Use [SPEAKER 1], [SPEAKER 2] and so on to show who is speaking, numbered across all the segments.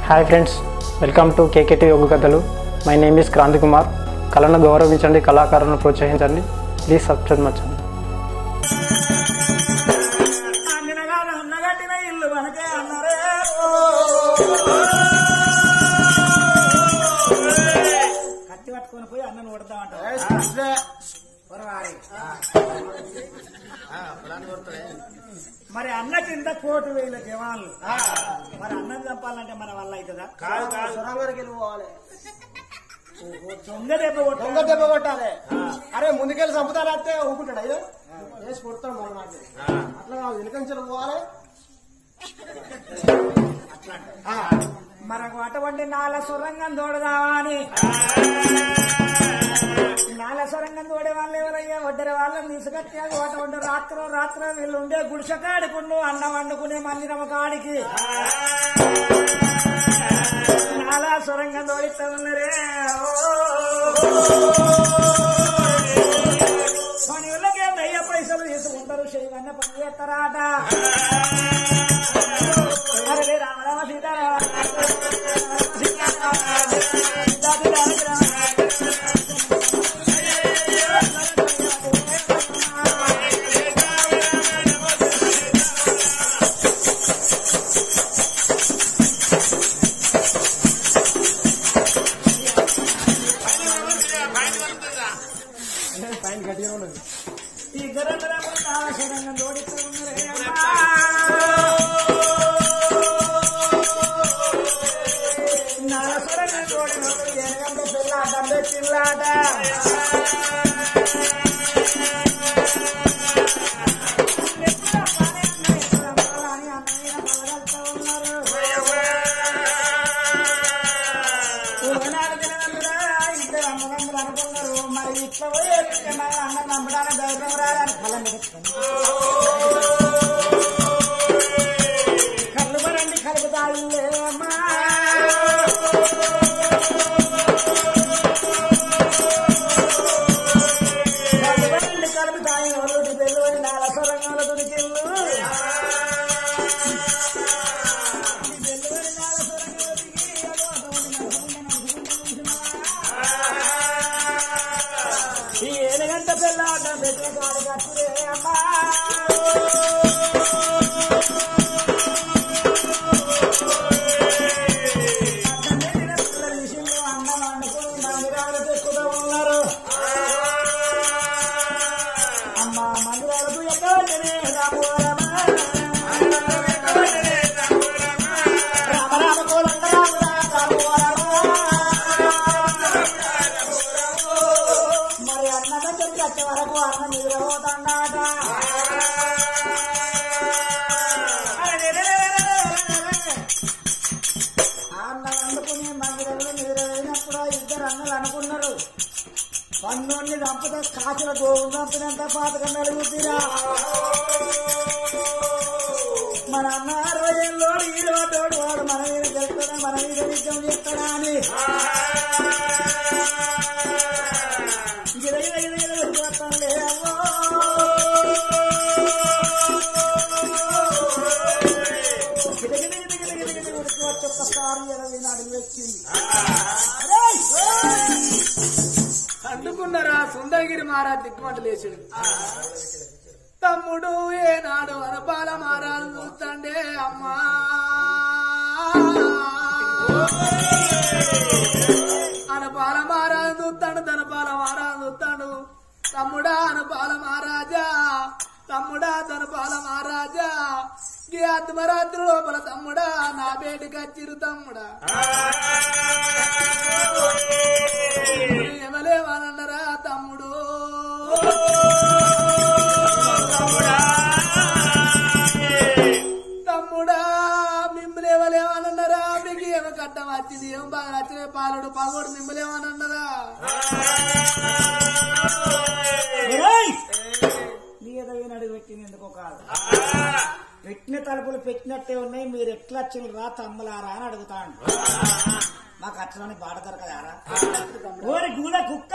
[SPEAKER 1] Hi friends welcome to KKT యోగ కథలు my name is Kranthi Kumar కళను గౌరవించండి కళాకారులను ప్రోత్సహించండి ప్లీజ్ సబ్స్క్రైబ్ మచ్చండి
[SPEAKER 2] అంగనగా అన్నగట్టిన ఇల్లు మనకే అన్నరే కత్తి పట్టుకొని పోయి అన్నను కొడతామంటారు మరి అన్న కింద కోటి వేల జవాన్లు మరి అన్నం చంపాలంటే మన వల్ల అవుతుందా
[SPEAKER 3] కాదు కాదు సొరంగరికి పోవాలి
[SPEAKER 2] దొంగ దెబ్బ
[SPEAKER 3] దొంగ
[SPEAKER 2] కొట్టాలి
[SPEAKER 3] దెబ్బ కొట్టాలి అరే ముందుకెళ్ళి చంపుతాడు అయితే ఊపుకుంటాడు అయ్యో వేసి కొడతాం మనం నాకు అట్లా కాదు వెనుకంచెలు పోవాలి
[SPEAKER 2] మనకు అటువంటి నాల సొరంగం తోడదామా అని నాల సొరంగం తోడే వాళ్ళు ఎవరయ్యా వడ్డరి వాళ్ళని తీసుకొచ్చి అటువంటి రాత్రి రాత్రి వీళ్ళు ఉండే గుడిసె కాడుకుండు అన్నం వండుకునే మందిరమ కాడికి నాలా సొరంగం తోడిస్తా ఉన్నారే మన ఇళ్ళకి అయ్యే పైసలు తీసుకుంటారు చేయమన్న పని చేస్తారాట అరే రామ రామ సీతారామ
[SPEAKER 3] పైన గట్టిగా ఉండదు
[SPEAKER 2] ఈ గరంగరము నాశనంగా జోడిస్తూ ఉన్నారే నాలసరంగా జోడినప్పుడు ఎనగంట పిల్లాట పెట్టిల్లాట ఒకనాడు తినగలరా ఇద్దరు అమ్మగమ్మలు అనుకున్నారు మరి ఇట్లా పోయి అన్నం నమ్మడానికి ధైర్యం రాదని ఫలం పెట్టుకుని కళ్ళు మరండి కలుపుతాయిల్లే అమ్మా కళ్ళు మరండి కలుపుతాయి ఒరుటి పెళ్ళి నాల సొరంగాల దునికిల్లు ఈ ఏనుగంట పిల్లాట పెట్టిన కాడు కట్టురే అమ్మా అక్కడనే పిల్లల విషయంలో అన్నం వండుకొని మందిరాలు తెచ్చుతూ ఉన్నారు అమ్మ మందిరాలకు ఎక్కడనే రామోరమ రామ రామ కోలంట రామ రామ మరి అన్నద చెప్పి వచ్చే వరకు అన్న నిద్రపోతాడాట అన్న వండుకుని మందిరంలో నిద్రపోయినప్పుడు ఇద్దరు అన్నలు అనుకున్నారు పన్నోడిని చంపితే కాసుల గోవులు చంపినంత పాతకం నలుగుతురా మన అన్న అరవై ఏళ్ళోడు ఈడవాటోడు వాడు మన మీద గెలుస్తాడా మన మీద విద్యం చేస్తాడా అని గిరగిర గిరగిర వెళ్ళిపోతానులే అవ్వో. గిరగిర గిరగిర గిరగిర గిరగిర ఉరికి వచ్చి ఒక్కసారి ఇరవై నాలుగు వచ్చింది
[SPEAKER 4] అందుకున్నారా సుందరగిరి మహారాజ్ దిక్కుమంట లేచుడు తమ్ముడు ఏనాడు అనపాల మహారాజు చూస్తాండే అమ్మా అనపాల మహారాజు చూస్తాడు ధనపాల మహారాజు చూస్తాడు తమ్ముడా అనపాల మహారాజా తమ్ముడా ధనపాల మహారాజా ఈ అర్ధమరాత్రి లోపల తమ్ముడా నా బేటికి వచ్చిరు తమ్ముడా ఎవలేమనన్నరా తమ్ముడు తమ్ముడా మిమ్మల్ని ఎవలేమనన్నారా మీకు ఏమో కట్టం వచ్చింది ఏం బాగా నచ్చిన పాలుడు పగోడు మిమ్మల్ని ఏమనన్నారా
[SPEAKER 2] ఏయ్! నీ ఏదో ఈనాడు పెట్టింది ఎందుకో కాదు పెట్టిన తలుపులు పెట్టినట్టే ఉన్నాయి మీరు ఎట్లా వచ్చిన రా తమ్మలారా అని అడుగుతాను మాకు అట్లని బాట దొరకదారా ఓరి గూడ కుక్క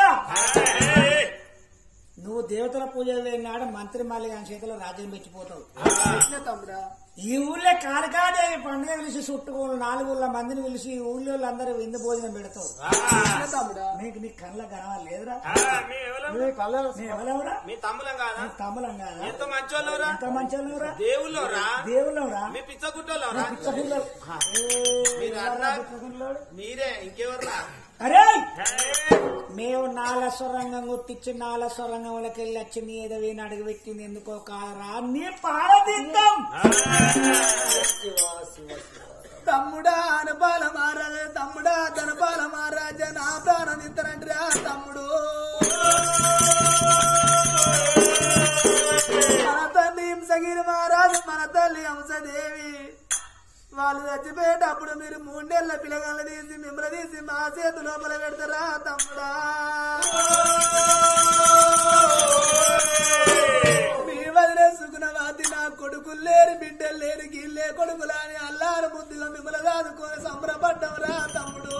[SPEAKER 2] నువ్వు దేవతల పూజ నాడు మంత్రి మల్లి గారి చేతిలో రాజ్యం మెచ్చిపోతావు
[SPEAKER 4] కృష్ణ తమ్ముడా
[SPEAKER 2] ఈ ఊళ్ళో కారకాదేవి పండుగ పిలిచి చుట్టుకోను నాలుగు ఊళ్ళ మందిని పిలిచి ఈ ఊళ్ళో అందరూ విందు భోజనం పెడతావు
[SPEAKER 4] తమ్ముడా
[SPEAKER 2] నీకు నీ కళ్ళ కనవాలి లేదురా
[SPEAKER 5] ఆ, మీ ఎవరు?
[SPEAKER 3] మీ కళ్ళ
[SPEAKER 2] నీ ఎవరెవరా
[SPEAKER 5] మీ తమ్ములం కాదా
[SPEAKER 2] నీ తమ్ములం కాదా
[SPEAKER 5] ఎంత మంచోళ్ళవరా
[SPEAKER 2] ఎంత మంచోళ్ళురా
[SPEAKER 5] దేవుళ్ళోరా
[SPEAKER 2] దేవుళ్ళవరా
[SPEAKER 5] మీ పిచ్చగుట్టోళ్ళవరా
[SPEAKER 2] పిచ్చగుళ్ళోడు.
[SPEAKER 5] మీరు
[SPEAKER 2] ఎవర్రా
[SPEAKER 5] అన్నా-
[SPEAKER 2] పిచ్చగుళ్ళోడు?
[SPEAKER 5] మీరే ఇంకెవర్రా
[SPEAKER 2] అరే మేము నాల స్వరంగం గుర్తించి నాల స్వరంగంలోకి వెళ్ళి వచ్చి నీ ఏదో వీణి అడుగు పెట్టింది ఎందుకో కారా నీ పారదిద్దాం
[SPEAKER 4] తమ్ముడా అనపాల మహారాజ తమ్ముడా ధనపాల మహారాజ నా ప్రాణం ఇద్దరంటే తమ్ముడు మన తల్లి హింసగిరి మహారాజు మన తల్లి హంసదేవి వాళ్ళు చచ్చిపోయేటప్పుడు మీరు మూడేళ్ల పిల్లగాళ్ళు తీసి మిమ్మల్ని తీసి మా చేతు లోపల పెడతారా తమ్ముడా మీ వదిలే సుగుణవాతి నా కొడుకులు లేరు బిడ్డలు లేరు గిల్లే కొడుకులు అని అల్లారు బుద్ధిగా మిమ్మల్ని రాదుకొని సంబరపడ్డం రా తమ్ముడు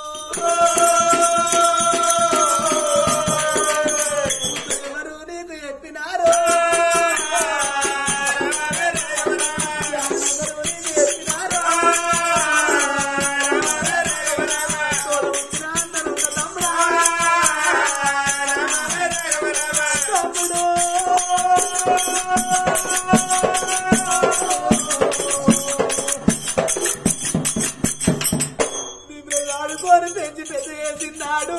[SPEAKER 4] ఎవరు నీకు చెప్పినారు ఎవరు నీకు చెప్పినారు తోడు వచ్చిన అందరూ ఒక తమ్ముడా తమ్ముడు మిమ్మల్ని ఆడుకొని పెంచి పెద్ద చేసినాడు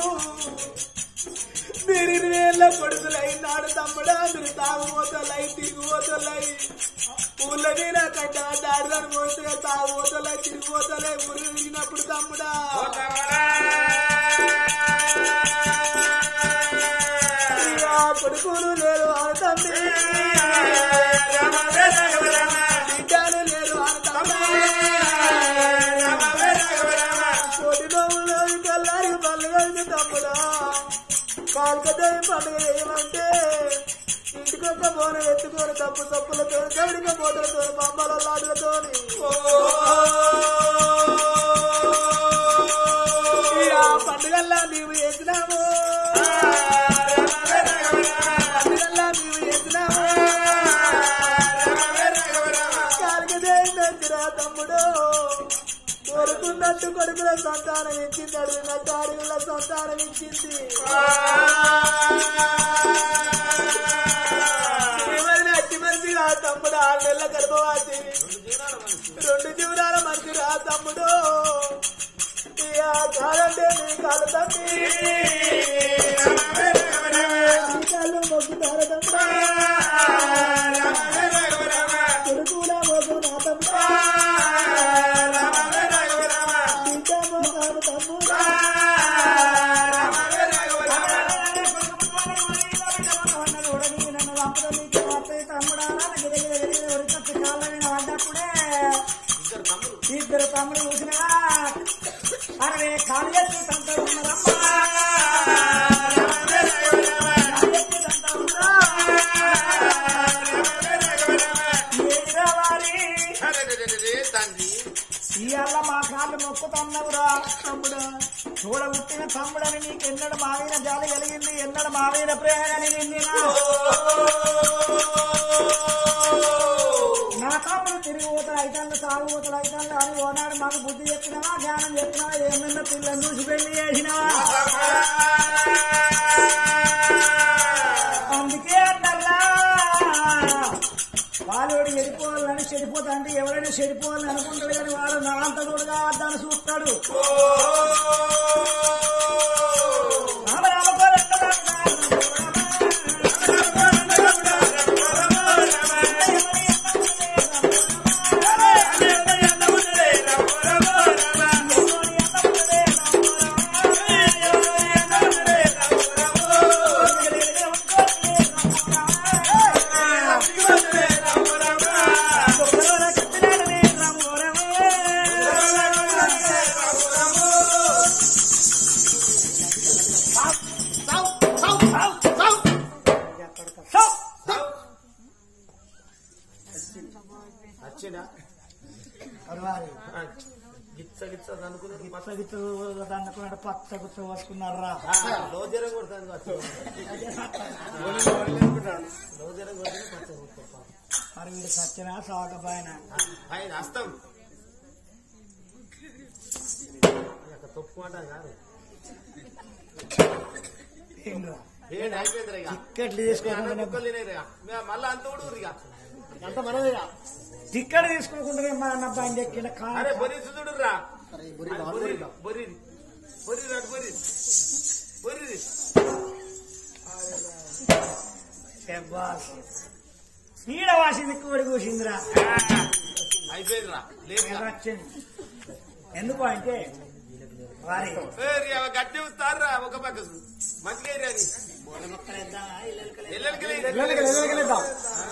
[SPEAKER 4] మీరు ఇరవై ఏళ్ళ కొడుకులైనాడు తమ్ముడా మీరు తాగుబోతలై తిరిగిపోతలై ఊళ్ళో మీద కట్ట దాడిదారు పోతే తాగుబోతలై తిరిగిపోతలై ఊరు తిరిగినప్పుడు తమ్ముడా ఇక కొడుకులు లేరు ఆ తమ్మి బిడ్డలు లేరు ఆ తమ్మి కోటిలో ఉన్నది కల్లారి పల్లె తమ్ముడా కాల్కదేవి పండుగ ఏమంటే ఇంటికొక్క బోన ఎత్తుకొని తప్పు తప్పులతో కవిడిక పోతలతో పంపల లాడులతో పండుగల్లా మేము వేసినాము పండుగల్లా మేము వేసినాము కాల్కదేవి నందిరా తమ్ముడు కోరుకున్నట్టు కొడుకుల సంతానం ఇచ్చింది అడిగిన కాడుగుల సంతానం ఇచ్చింది ఎవరిని అట్టి మనిషి రా తమ్ముడు ఆరు నెలల గర్భవాసి రెండు జీవనాల మనిషి రా తమ్ముడు ఈ ఆ కాలంటే నీ కాలు తమ్మి నీ కాళ్ళు మొక్కుతారు తమ్ముడు కొడుకులా మొగ్గు నా తమ్ముడు బిడ్డ మొగ్గాను తమ్ముడు
[SPEAKER 2] ఇద్దరు తమ్ముడు చూసినా అరే కాలు ఎత్తి తంటారు ఏది రావాలి
[SPEAKER 5] తండ్రి
[SPEAKER 2] ఇవాళ మా కాళ్ళు మొక్కుతున్నావురా తమ్ముడా చూడ పుట్టిన తమ్ముడని నీకు ఎన్నడు మావైన జాలి కలిగింది ఎన్నడు మావైన ప్రేమ కలిగింది నా? నా తమ్ముడు తిరిగి పోతాడు అయితాను సాగు పోతాడు అయితాను అని ఓనాడు మాకు బుద్ధి చెప్పినావా జ్ఞానం చెప్పినావా ఏమన్నా పిల్లని చూసి పెళ్లి చేసినావా అందుకే అన్నల్లా వాడు చెడిపోవాలని చెడిపోతా అంటే ఎవరైనా చెడిపోవాలని అనుకుంటాడు కానీ వాడు నా అంత తోడుగా దాన్ని చూస్తాడు రామ రామ కోదండ రామ
[SPEAKER 5] వచ్చిందా గిచ్చ గిచ్చ అనుకున్నాడు
[SPEAKER 2] అనుకున్నాడు పచ్చ గుచ్చ వస్తున్నారా
[SPEAKER 5] లోజరం కొడతాను రోజరం కొడితే పచ్చ కొడతా
[SPEAKER 2] మరి వీడు సచ్చినా సాగపోయినా
[SPEAKER 5] ఆయన హస్తం తప్పు అంటారు కాదు ఏంటి అయిపోయింది ఇక
[SPEAKER 2] టిక్కెట్లు తీసుకోకుండా
[SPEAKER 5] కుక్కలు తినేరు ఇక. మే- మళ్ళా అంత కూడా ఇక
[SPEAKER 3] అంత మనది
[SPEAKER 2] టిక్కెట్ తీసుకోకుండా మా అన్న బండి ఎక్కిన
[SPEAKER 5] అరే
[SPEAKER 2] కారు
[SPEAKER 5] బొరి చూడు రా
[SPEAKER 3] అరే ఈ బుర్రి
[SPEAKER 5] బొరి బొరి బొరి రాడు బొరి బొరి
[SPEAKER 2] ఈడ వాసింది కోడి కూసిందిరా
[SPEAKER 5] అయిపోయింది రా లేదు ఇక.
[SPEAKER 2] వచ్చింది ఎందుకు అంటే వారి
[SPEAKER 5] ఏ, ఇక గట్టి వస్తారా ఒక పక్క మంచిగా ఏరియా అని ఎల్లెలకి లేదు.
[SPEAKER 3] వెళ్ళగలిద్దాం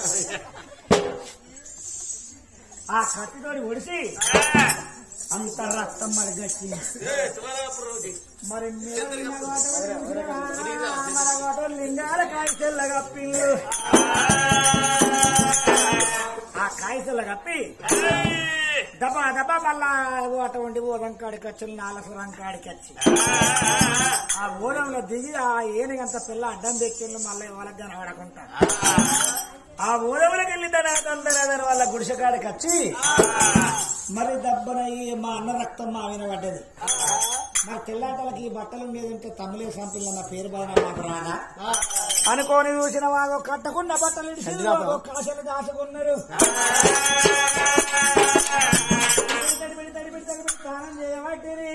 [SPEAKER 2] ఆ కత్తితోటి ఒడిసి అంత రక్తం మరి గచ్చింది
[SPEAKER 5] ఏ, తుమారాపు రోజు.
[SPEAKER 2] మరి లింగాల కాయచెల్ల కప్పిల్లు ఆ కాయచెల్ల కప్పి
[SPEAKER 5] ఏయ్!
[SPEAKER 2] దబా దబా మళ్ళా అటువంటి ఓదం కాడికి వచ్చి నాలసురం కాడికి వచ్చి ఆ ఓదంలో దిగి ఆ ఏనుగంత పిల్ల అడ్డం పెక్కిళ్ళు మళ్ళీ వాళ్ళకి కనబడకుండా ఆ ఓదవులకు వెళ్ళి తన తన వాళ్ళ గుడిసె కాడికి వచ్చి మరి దబ్బనయ్యి మా అన్న రక్తం మా వినబడ్డది మరి తెల్లాటలకి ఈ బట్టల మీద ఉంటే తమిళ సంపిల్ల నా పేరు పైన మాకు రాదా అనుకోని చూసిన వాళ్ళు కట్టకుండా బట్టలు ఇడిచి కాశలు దాచుకున్నారు తడిబడి తడిబడి తడిబడి స్నానం చేయబట్టిరి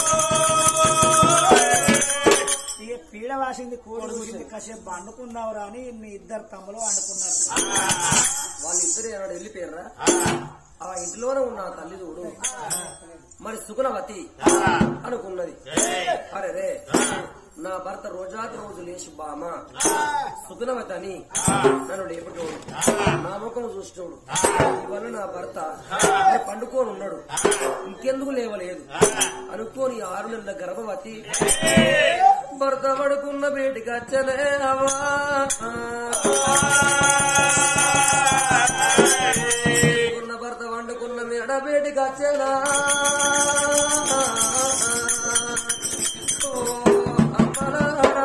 [SPEAKER 2] ఇక పీడ వాసింది కోడి కూసింది కాసేపు వండుకుందావురా అని మీ ఇద్దరు తమ్ములు వండుకున్నారు
[SPEAKER 6] వాళ్ళిద్దరు ఏనాడు వెళ్ళిపోయారా ఆ ఇంట్లోనే ఉన్న ఆ తల్లి చూడు మరి సుగుణవతి అనుకున్నది అరే రే నా భర్త రోజాది రోజు లేచి బామ సుగుణవతి అని నన్ను లేపటోడు నా ముఖం చూసినోడు ఇవల్ల నా భర్త మరి పండుకొని ఉన్నాడు ఇంకెందుకు లేవలేదు అనుకోని ఆరు నెలల గర్భవతి భర్త పడుకున్న బయటికి వచ్చలే అవా ఉన్న భర్త వండుకున్న మేడ బయటికి వచ్చేలా ఓ అమ్మలారా.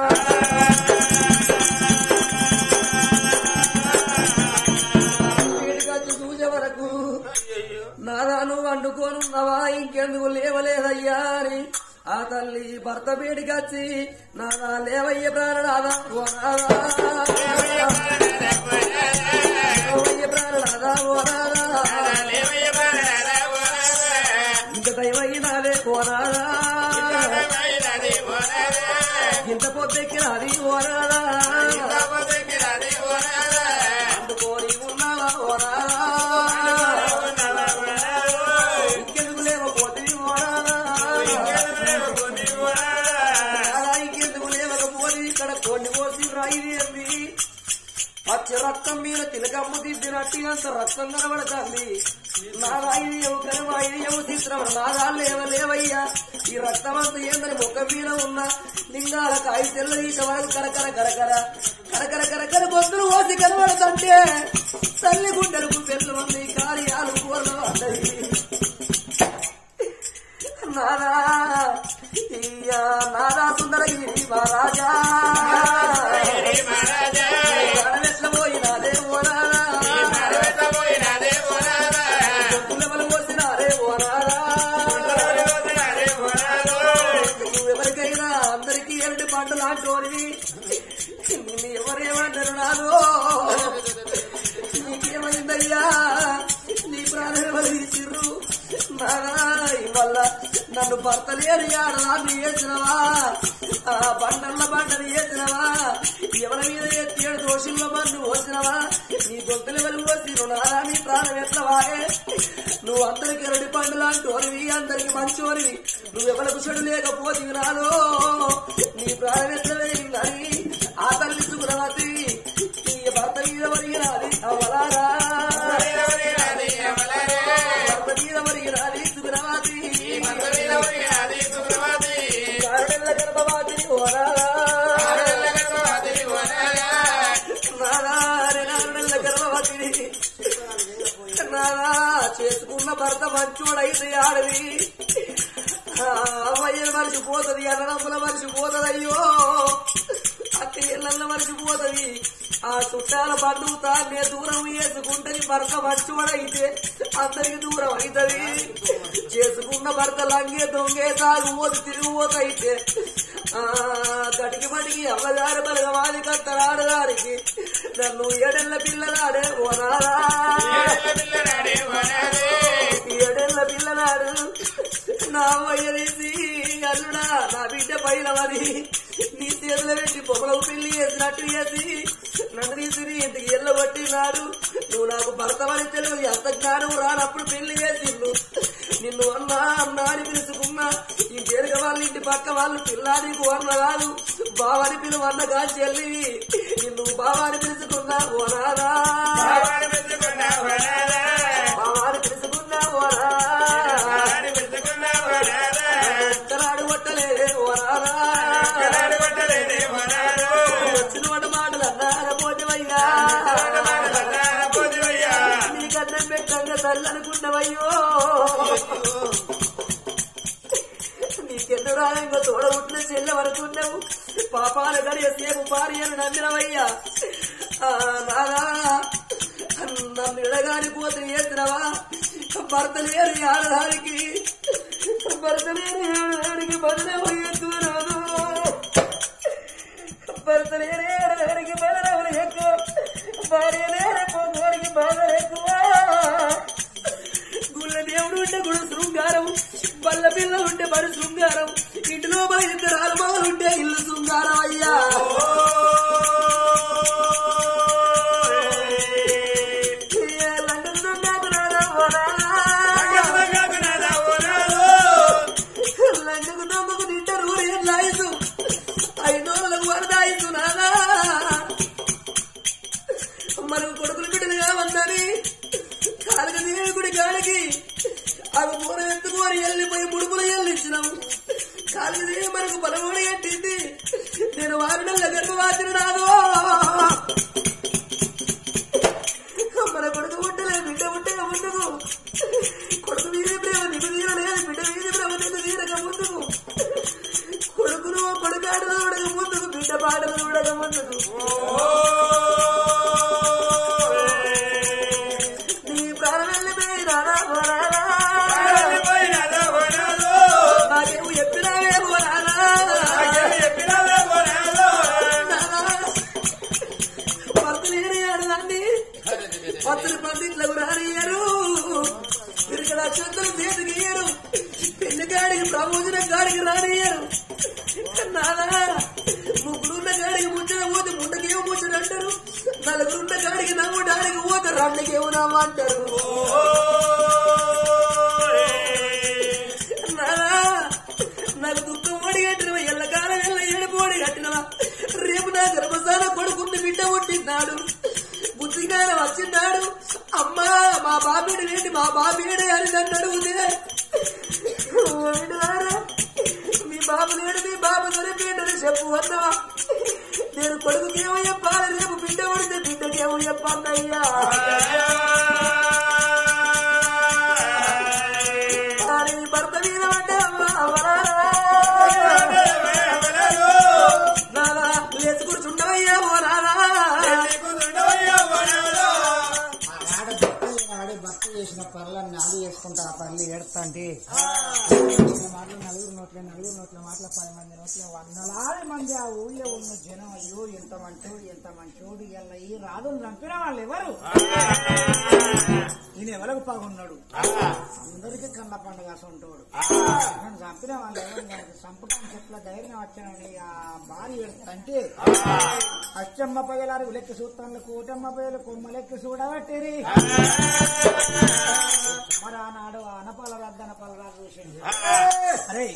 [SPEAKER 6] బయటికి వచ్చి చూసే వరకు నాదాను వండుకోనున్నావా ఇంకెందుకు లేవలేదయ్యా అని ఆ తల్లి భర్త బయటికి వచ్చి నాదా లేవయ్య ప్రాణనాదా ఓ నాదా. లేవయ్య ప్రాణనాదా ఓ నాదా. ఇంత దయమైనాదే ఓనాదా ఇంత పొద్దెక్కినది ఓనాదా అందుకోని ఉన్నావా ఓనాదా ఇంకెందుకు లేకపోతే ఓనాదా ఇంకెందుకు లేవకపోతే ఇక్కడ కొన్ని పోసి రాయిదేంది పచ్చ రక్తం మీద తిలకమ్మ దిద్దినట్టి అంత రక్తం కనబడతాంది నారాయణీయము కనవాయినీయము చిత్రం నాదా లేవ లేవయ్యా ఈ రక్తం అంతా ఏందని ముఖ మీద ఉన్న లింగాల కాయ తెల్లదీట వరకు కరకర కరకర కరకర కరకర గొంతులు ఓసి కనబడతంటే తల్లి గుండెలకు పెళ్ళు ఉంది కార్యాలు కూరలు పడ్డది నాదా ఇయ్యా నాదా సుందరగిరి మహారాజా ఎట్ల పోయినాదే ఓనారా పుల్లమలు పోసినారే ఓనారా నువ్వు ఎవరికైనా అందరికీ ఎరటి పంటలు లాంటోనివి నిన్ను ఎవరేమంటారు నాదో నీకేమైందయ్యా నీ ప్రాణం ఎవరు తీసిర్రు నారాయ్ వల్ల నన్ను భర్త లేని ఆడదాన్ని వేసినవా ఆ బండల్ల బండని వేసినవా ఎవరి మీద ఎత్తి ఏడు దోషుల్లో మన్ను పోసినవా నీ గొంతులు ఎవరు పోసిరు నారా నీ ప్రాణం ఎట్లవాయే నువ్వు అందరికి రెడ్డి పండులు అంటోనివి అందరికి మంచోనివి నువ్వు ఎవరికి చెడు లేకపోతే నాలో నీ ప్రాణం ఎట్లా వెలిగిందని ఆ తల్లి సుగుణవతి నీ భర్త మీద వరిగినాది అవలారా భర్త మీద వరిగినాది సుగుణవతి కారణెల్ల గర్భవతి ఓరారా నారాయణ నారాయణ గర్భవతిని నారా చేసుకున్న భర్త మంచోడైతే ఆడది అమ్మయ్య మనిషి పోతుంది అన్నదమ్ముల మనిషి పోతుంది అయ్యో అక్క ఇళ్ళ వరకు పోతుంది ఆ చుట్టాల బంధువు తానే దూరం వేసుకుంటది భర్త మంచోడైతే అందరికి దూరం అవుతుంది చేసుకున్న భర్త లంగే దొంగే తాగుబోతు తిరుగుబోతైతే ఆ గడికి మడికి అవ్వదారి బలగవాది కత్తరాడదానికి నన్ను ఏడెళ్ళ పిల్లలాడే ఓనారా ఏడేళ్ల పిల్లనాడు నా వయ్యదీసి అల్లుడా నా బిడ్డ పైలవది నీ చేతులు పెట్టి పొగలకు పెళ్లి చేసినట్టు చేసి నన్ను తీసి నీ ఇంటికి ఎల్లబట్టినాడు నువ్వు నాకు భర్తవని తెలుగు ఎంత జ్ఞానం రానప్పుడు పెళ్లి చేసిండు నిన్ను అన్నా అన్నా అని పిలుచుకున్నా ఈ చేరుక వాళ్ళ ఇంటి పక్క వాళ్ళు పిల్ల నీకు అన్న కాదు బావని పిలువ అన్న కాల్చి వెళ్ళి నిన్ను బావాని పిలుచుకున్నా ఓ రాదా బావాని పిలుచుకున్నా ఓ రాదా ఎక్కడాడు కొట్టలేదే ఓ రాదా వచ్చిన వాటి మాటలు అన్నార పోజవయ్యా నీ కన్నం పెట్టంగా తల్లనుకున్నవయ్యో నీకెన్ను రాయంగా తోడగుట్ల చెల్లవనుకున్నావు పాపాల గడియ సేపు భార్యను నమ్మినవయ్యా ఆ, నాదా నన్ను ఎడగాని పోతే చేసినవా భర్త లేని ఆడదానికి భర్త లేని ఆడదానికి బదులవు ఎక్కువ రాదు భర్త లేని ఆడదానికి బదులవులు ఎక్కువ భార్య లేని పొందడానికి బాధలు ఎక్కువ గుళ్ళ దేవుడు ఉంటే గుడి శృంగారం బల్ల పిల్లలు ఉంటే బడి శృంగారం ఇంటిలో బయట ఇద్దరు ఆలమాలు ఉంటే ఇల్లు శృంగారం అయ్యా ఏ లండన్ దొంగకు రారా పోరా. లండకు దొంగకు తింటారు ఏం లాయసు ఐదోళ్ళకు వరదాయిసు నానా మనకు కొడుకులు బిడ్డలు కావన్నని కాలుక దేవుడి గాడికి అవి మూర ఎత్తుకోని వెళ్ళిపోయి ముడుపులు వెళ్ళిచ్చినాము కాలుక దేవి మనకు బలమోడి కట్టింది నేను వారినల్ల గర్భవాతిని రాదు మన కొడుకు పుట్టలే బిడ్డ పుట్టక ముందుకు కొడుకు వీధి ప్రేమ నిన్ను తీరలేదు బిడ్డ వీధి ప్రేమ నిన్ను తీరక ముందుకు కొడుకును కొడుకాడలు చూడక ముందుకు బిడ్డ పాటలు చూడక ముందుకు నీ ప్రాణం వెళ్ళిపోయినా నాకేమో చెప్పినావే పోరానా పత్రులు ఆడదాన్ని పత్రులు పండిట్లకు రానియరు ఇక్కడ అక్షంతలు చేతికియరు పెళ్లి గాడికి ప్రమోజన గాడికి రానియరు నానా ముగ్గురున్న గాడికి ముచ్చట పోతే ముండకేమో ముచ్చట అంటారు నలుగురున్న గాడికి నవ్వడానికి పోతే రెండుకేమో నవ్వంటారు నానా నాకు దుఃఖం ఓడి కట్టినవా ఎల్లకాలం ఎల్ల ఏడుపోడి కట్టినవా రేపు నా గర్భస్థాన కొడుకుని బిడ్డ పుట్టినాడు బుద్ధిజ్ఞానం వచ్చినాడు అమ్మా మా బాబీడు ఏంటి మా బాబీడే అని నన్ను అడుగుతే ఓడినారా? మీ బాబు లేడు మీ బాబు దొరికిండని చెప్పు అన్నవా నేను కొడుకుకేమో చెప్పాలి రేపు బిడ్డ పడితే బిడ్డకేమో చెప్పన్నయ్యా కానీ భర్త మీద పడ్డా అమ్మా అవరారా నానా లేచి కూర్చుంటావయ్యా ఓ నానా
[SPEAKER 2] ఆడ భర్త ఆడే భర్త చేసిన పనులన్నీ ఆడి చేసుకుంటా ఆ పనులు ఏడుతా అంటే మాటలు నలుగురు నోట్లే నలుగురు నోట్ల మాటలు పది మంది నోట్లే వందలాది మంది ఆ ఊళ్ళో ఉన్న జనం అయ్యో ఎంత మంచోడు ఎంత మంచోడు ఇలా ఈ రాజును చంపిన వాళ్ళు ఎవరు ఈయన ఎవరికి బాగున్నాడు అందరికీ కన్న పండుగ ఉంటాడు నన్ను చంపిన వాళ్ళు ఎవరు నాకు చంపడానికి ఎట్లా ధైర్యం వచ్చానని ఆ భార్య అంటే అచ్చమ్మ పగలారు లెక్క సూత్రంలో కూటమ్మ పగలు కొమ్మలెక్కి చూడబట్టిరి మరి ఆనాడు అనపాల రద్ద అనపాల రాజు చూసింది అరే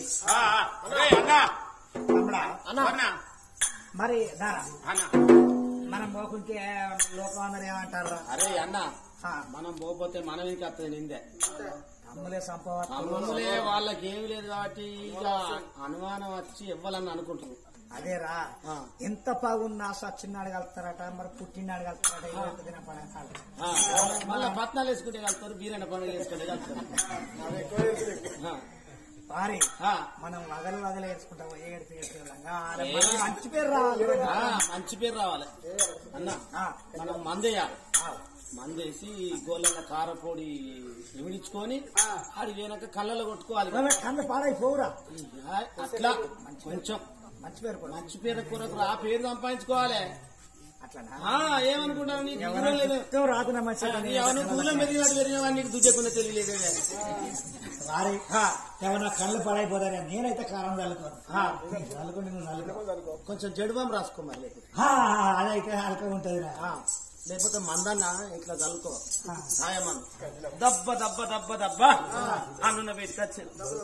[SPEAKER 2] తమ్ముడా మరి దారా మనం పోకుంటే లోకం అందరు ఏమంటారు
[SPEAKER 3] అరే అన్న మనం పోతే మనం ఇంకా అత్తది నిందే
[SPEAKER 2] తమ్ములే సంపవ
[SPEAKER 3] అమ్మలే వాళ్ళకి ఏమి లేదు కాబట్టి ఇక అనుమానం వచ్చి ఇవ్వాలని అనుకుంటున్నారు
[SPEAKER 2] అదేరా
[SPEAKER 3] ఆ.
[SPEAKER 2] ఎంత బాగున్నా సచ్చినాడు కలుతారట మరి పుట్టినాడు కలుతారట ఇలాంటి దిన పడకాలి
[SPEAKER 3] ఆ, మళ్ళా పట్నాలు వేసుకుంటే కలుస్తారు బీరైన పండుగ వేసుకుంటే కలుస్తారు ఆ.
[SPEAKER 2] వారి
[SPEAKER 5] ఆ,
[SPEAKER 2] మనం వగలు వగలు వేసుకుంటాం ఏ ఏడుపు ఏడుపులంగా
[SPEAKER 5] ఏ.
[SPEAKER 2] మంచి పేరు రావాలి
[SPEAKER 5] ఆ, మంచి పేరు రావాలి అన్న
[SPEAKER 2] ఆ,
[SPEAKER 5] మనం మందేయాలి
[SPEAKER 2] ఆ.
[SPEAKER 5] మందేసి గోళ్ళ కారపొడి ఇమిడించుకొని ఆడి పోయినాక కళ్ళలో కొట్టుకోవాలి
[SPEAKER 2] ఇవాళ కన్ను పాడైపోవురా
[SPEAKER 5] ఆ, అట్లా కొంచెం
[SPEAKER 2] మంచి పేరు కూడా
[SPEAKER 5] మంచి పేరు కొరకు ఆ పేరు సంపాదించుకోవాలి
[SPEAKER 2] అట్లనా
[SPEAKER 5] ఆ ఏమనుకుంటావు నీకు దూరం లేదు
[SPEAKER 2] ఎవరు రాకున్నా మంచి
[SPEAKER 5] ఎవరు దూరం పెరిగినట్టు పెరిగిన నీకు దుద్దకుండా తెలియలేదు
[SPEAKER 2] వారి ఏమన్నా కళ్ళు పాడైపోతారా నేనైతే కారం చల్లుకోను చల్లుకుంటే నువ్వు చల్లుకో
[SPEAKER 5] కొంచెం జడుబాం రాసుకో మరి లేకపోతే
[SPEAKER 2] ఆ, అదైతే అలక ఉంటది
[SPEAKER 5] ఆ, లేకపోతే మందన్న ఇట్లా చల్లుకో సాయమన్ దబ్బ దబ్బ దబ్బ దబ్బ అన్నున్న పెట్టుకొచ్చి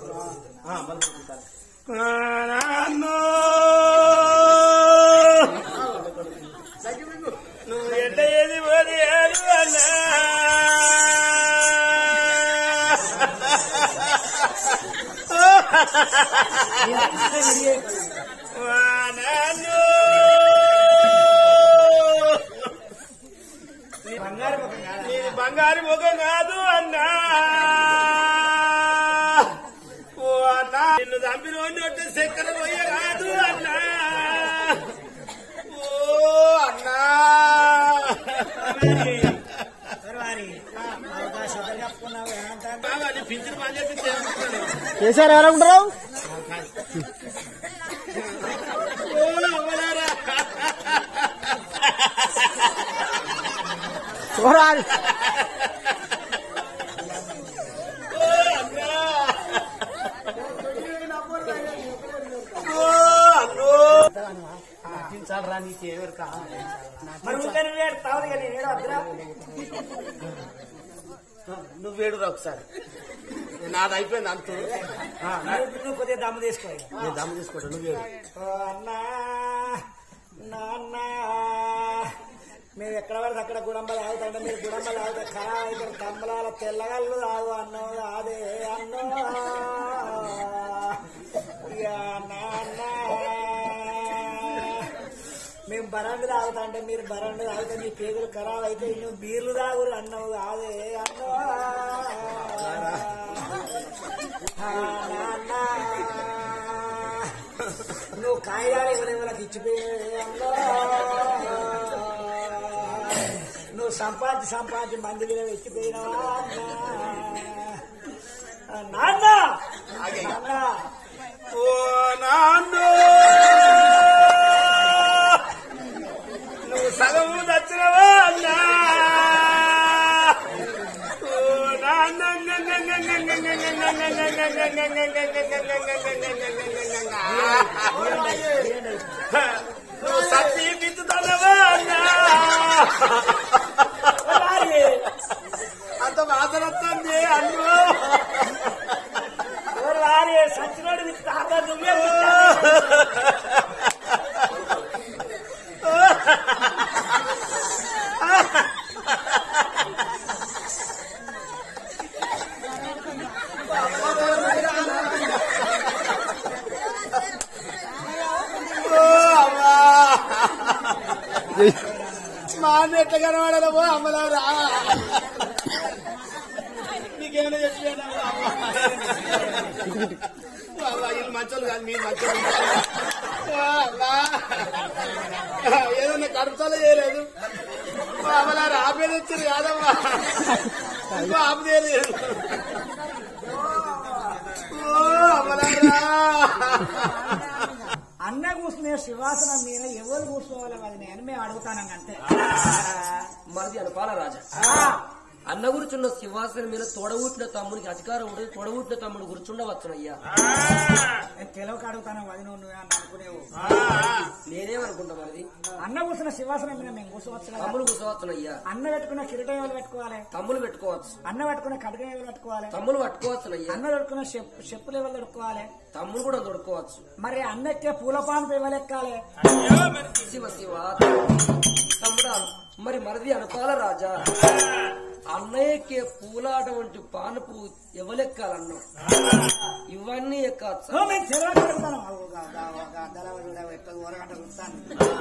[SPEAKER 5] నువ్వు ఎట్ట ఏది పోనీ ఏడు అన్నా వా నాన్నో.
[SPEAKER 2] బంగారు ముఖం కాదా?
[SPEAKER 5] నీది బంగారు ముఖం కాదు అన్నా ఓ అన్నా నిన్ను చంపిన వాడిని చక్కెర పోయే కాదు అన్నా ఓ అన్నా
[SPEAKER 2] మరి వారి అవకాశం కప్పుకున్నావు ఏమంటారు
[SPEAKER 5] బాగా నీ పింఛను పని చెప్పి చేస్తున్నాను.
[SPEAKER 3] కేసీఆర్ ఎలా ఉంటారు
[SPEAKER 5] ఓ అమ్మలారా.
[SPEAKER 3] చూడాలి
[SPEAKER 5] ఓ అన్నా. ఓ అన్నో. నటించాలరా నీకేమెరక
[SPEAKER 2] మరి ఊరికే నువ్వు ఏడుస్తావు ఇక నేను ఏడవద్దురా
[SPEAKER 5] నువ్వు వేడురా ఒకసారి నాది అయిపోయింది అంతు
[SPEAKER 2] నువ్వు నువ్వు కొద్దిగా దమ్ము తీసుకో ఇక.
[SPEAKER 5] నేను దమ్ము తీసుకుంటా నువ్వు వేడు
[SPEAKER 2] ఓ అన్నా నాన్న మేము ఎక్కడ పడితే అక్కడ గుడంబలు తాగుతాంటే మీరు గుడంబలు తాగుతా ఖరా ఇక్కడ తమ్మలాల తెల్లగల్లు తాగు అన్నో అదే అన్నో ఇక నాన్న మేము బరండు తాగుతాంటే మీరు బరండు తాగితే మీ పేగులు ఖరాబ్ అయితే నువ్వు బీర్లు తాగురు అన్నవు అదే అన్నో ఆ, నాన్న నువ్వు కాగితాలు ఎవరెవరికి ఇచ్చిపోయావు నువ్వు సంపాదించి సంపాదించి మంది మీద ఎక్కిపోయినావా నాన్న నాన్న
[SPEAKER 5] ఓ నాన్నో నువ్వు సగము దచ్చినవా అన్నా ఓ నాన్న నువ్వు సత్తి బిద్దుతానవా అన్నా అంత వాసన వస్తుంది అన్నో
[SPEAKER 2] ఎవరు వారి సచ్చినోడు తాత నువ్వే
[SPEAKER 5] మా అన్న ఎట్లా కనబడలేమో అమ్మలారా నీకేమైనా చెప్పాను వీళ్ళు మంచోళ్ళు కాదు మీరు మంచోళ్ళు ఏదన్నా కడుపుతలో చేయలేదు అమ్మలారా ఆపేది వచ్చారు కాదమ్మా ఇంకో ఆపు చేయలేదు ఓ అమ్మలారా
[SPEAKER 2] అన్న కూర్చునే శివాసన మీద ఎవరు కూర్చోవాలి అది నేను మేము అడుగుతాను అంతే
[SPEAKER 6] మరిది అనుపాల రాజా
[SPEAKER 2] ఆ,
[SPEAKER 6] అన్న గురుచున్న సింహాసనం మీద తొడవుట్టిన తమ్ముడికి అధికారం ఉండి తొడవుట్టిన తమ్ముడు గుర్చుండవచ్చునయ్యా
[SPEAKER 2] నేను తెలియక అడుగుతాను అది నువ్వు నువ్వే అని అనుకునేవు
[SPEAKER 6] నేనేమనుకుంటా మరిది
[SPEAKER 2] అన్న కూర్చున్న శివాసనం మీద మేము కూర్చోవచ్చు కదా
[SPEAKER 6] తమ్ముడు కూర్చోవచ్చునయ్యా
[SPEAKER 2] అన్న పెట్టుకున్న కిరీటం ఎవరు పెట్టుకోవాలి
[SPEAKER 6] తమ్ములు పెట్టుకోవచ్చు
[SPEAKER 2] అన్న పెట్టుకున్న కడగం ఎవరు పెట్టుకోవాలి
[SPEAKER 6] తమ్ములు పట్టుకోవచ్చునయ్యా
[SPEAKER 2] అన్న పెట్టుకున్న చెప్- చెప్పులు ఎవరు పెట్టుకోవాలి
[SPEAKER 6] తమ్ముడు కూడా తొడుకోవచ్చు
[SPEAKER 2] మరి అన్నెక్కే పూల పాన్పు ఎవరు ఎక్కాలి
[SPEAKER 6] శివ శివ తమ్ముడా మరి మరిది అనుపాల రాజా అన్నయ్యకే పూలాట వంటి పానుపు ఎవలెక్కాలన్నా ఇవన్నీ ఎక్కచ్చు
[SPEAKER 2] ఓ, మేము తెలియక అడుగుతాను అవు, ఒక- ఒక- ఒక అద్దలవాడు ఎక్కడ ఊరగంట చూస్తాను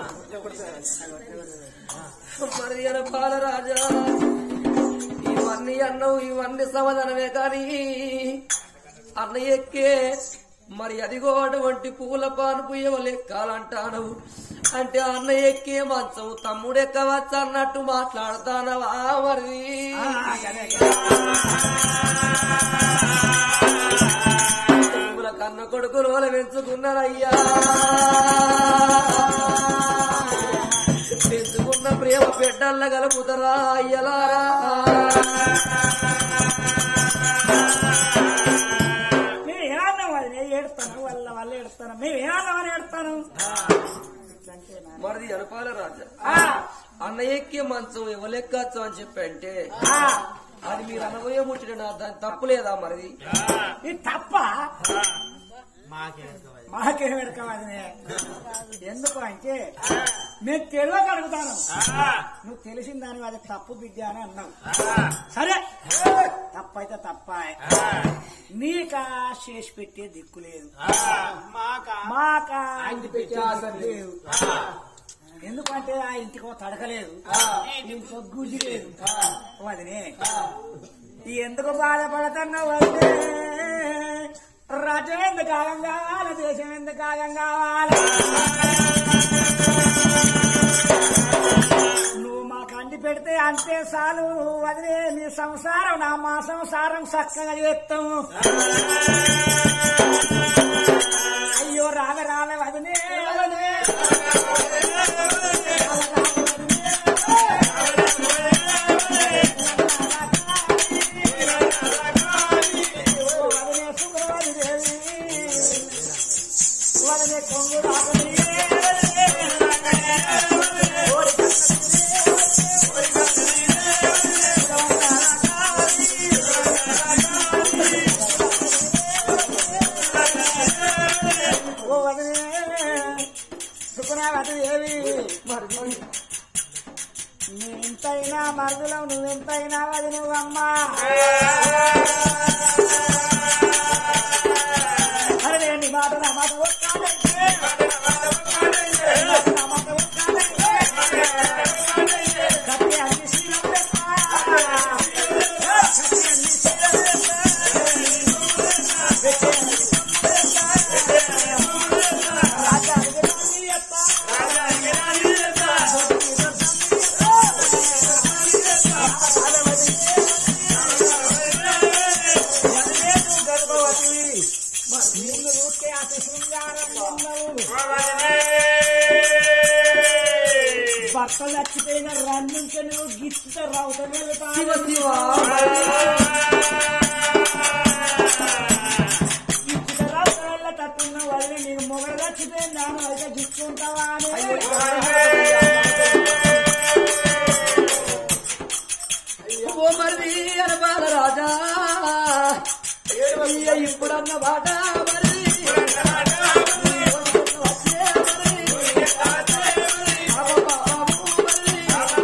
[SPEAKER 6] మరి అనుపాల రాజా ఇవన్నీ అన్నవు ఇవన్నీ సమాధానమే కానీ అన్నయ్యకే మరి అదిగో అటువంటి పూల పానుపు ఎవలెక్కాలంటాను అంటే అన్నయ్య ఎక్కే మంచం తమ్ముడు ఎక్కవచ్చు అన్నట్టు మాట్లాడతానవా మరి పూల కన్న కొడుకులు వాళ్ళ పెంచుకున్నారయ్యా పెంచుకున్న ప్రేమ బిడ్డల్ల కలుపుతారా అయ్యలారా
[SPEAKER 2] మేము ఏమన్నాం అది నేను ఏడుస్తాను వాళ్ళ వల్ల ఏడుస్తాను మేము ఏమన్నామని ఏడుస్తాను
[SPEAKER 6] మరిది అనుపాల రాజా
[SPEAKER 2] ఆ,
[SPEAKER 6] అన్నయ్య ఎక్కే మంచం ఎవలెక్కచ్చు అని చెప్పి అంటే
[SPEAKER 2] ఆ,
[SPEAKER 6] అది మీరు అనబోయే ముట్టిన నా దాని తప్పు లేదా మరిది
[SPEAKER 2] ఇది తప్ప మాకేం పెడకామని ఎందుకు అంటే మేము తెలియక అడుగుతాను నువ్వు తెలిసిన దాని అది తప్పు బిడ్డ అని అన్నావు సరే తప్పైతే తప్ప నీకా చేసి పెట్టే దిక్కు లేదు మాకా ఇంటి పెట్టే ఆశ లేదు ఎందుకంటే ఆ ఇంటికి ఒక తడకలేదు ఇంకో గుజి లేదు వదినే ఈ ఎందుకు బాధపడుతున్నావు వదినే రాజ్యం ఎందుకు ఆగం కావాలి దేశం ఎందుకు ఆగం కావాలి నువ్వు మాకు అండి పెడితే అంతే చాలు వదిలే నీ సంసారం నా మా సంసారం చక్కగా చేస్తాము అయ్యో రావే రావే వదినే వదినే వదినే సుబ్రహ్మణ్య దేవి వదినే కొంగు రాగని ఓ వదినే సుఖనావతి దేవి నేనెంతైనా మరుదులం నువ్వెంతైనా వది నువ్వమ్మా అరే నేను నీ మాట నా మాట ఒక్కాలంటే. నా మాట ఒక్కాలంటే. కత్తి అన్ని శీలం లెక్క. కత్తి అన్ని శీలం లెక్క. వెచ్చే అన్ని సొమ్ము లెక్క. రాజానికి రాణి ఎత్త. గర్భవతి నిన్ను చూస్తే అతి శృంగారంగా ఉన్నావు భర్త చచ్చిపోయిన రన్నించి నువ్వు గిచ్చుతో రౌత
[SPEAKER 6] శివ శివ
[SPEAKER 2] గిచ్చుతో రౌత వల్ల తట్టున్న వదిలి నేను మొగలు చచ్చిపోయిన దాని అయితే గిచ్చుకుంటావా అని
[SPEAKER 6] ఓ మరిది అనబాల రాజా అయ్య ఇప్పుడన్న బాట మరిది వచ్చే మరిది. బాబు, బాబు, మరిది.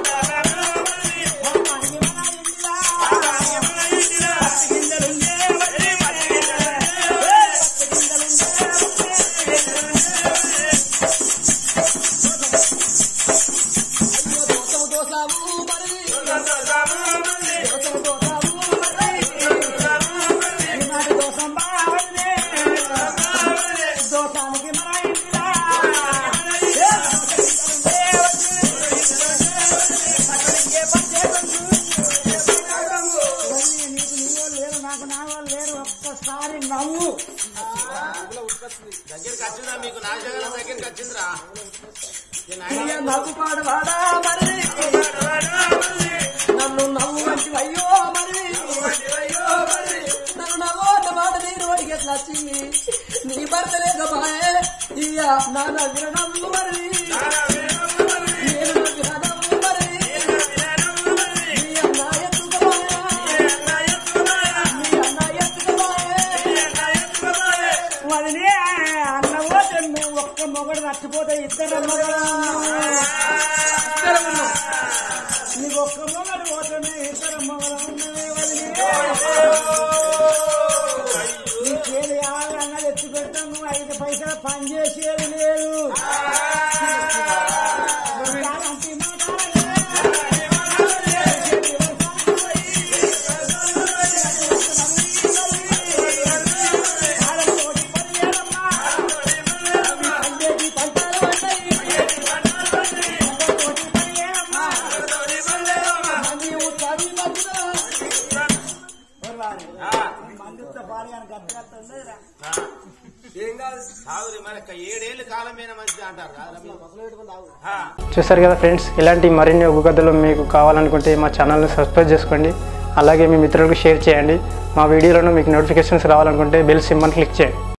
[SPEAKER 6] దోసము దోసాము మరిది. దోసము దోసాము మరిది.
[SPEAKER 2] ఈనాటి దోషం బావనే. దోషానికి మన ఇంటిరా. ఏ ఏ పంచేతందు. ఇవన్నీ నీకు నీ వాళ్ళు లేరు నాకు నా వాళ్ళు లేరు ఒక్కసారి నవ్వు
[SPEAKER 5] దగ్గరికి వచ్చిందా మీకు నాశనం దగ్గరికి వచ్చిందిరా
[SPEAKER 6] అయ్య నవ్వు పాడవాడా మరిది. నన్ను నవ్వు వంటి అయ్యో మరి నన్ను నవ్వోట మాట నీ రోడికి ఎట్లా వచ్చింది నీ భర్త లేకపాయే ఇయ్య నా నవ్విన నవ్వు మరి నేను నవ్విన నవ్వు మరి నీ అన్న ఎత్తుకుపోయా నీ అన్న ఎత్తుకుపోయే
[SPEAKER 2] వదిలే అన్నవో నువ్వు ఒక్క మొగడు చచ్చిపోతే ఇద్దరు మొగడు
[SPEAKER 6] ఇద్దరం ఉన్నాం.
[SPEAKER 2] నీకు ఒక్క మొగడు పోతుంది ఇద్దరు మొగడు ఉన్నది వదిలే నీకేది కావాలన్నా తెచ్చి పెడతాం నువ్వు ఐదు పైసలు పని చేసేది లేదు అలాంటి మాటలే.
[SPEAKER 5] తాగురి మరి ఒక ఏడేళ్ళు కాలమైన మంచిది అంటారు కాదమ్మా? ఆ.
[SPEAKER 1] చూసారు కదా ఫ్రెండ్స్ ఇలాంటి మరిన్ని ఒగ్గు కథలు మీకు కావాలనుకుంటే మా ఛానల్ని సబ్స్క్రైబ్ చేసుకోండి అలాగే మీ మిత్రులకు షేర్ చేయండి మా వీడియోలను మీకు నోటిఫికేషన్స్ రావాలనుకుంటే బెల్ సింబల్ క్లిక్ చేయండి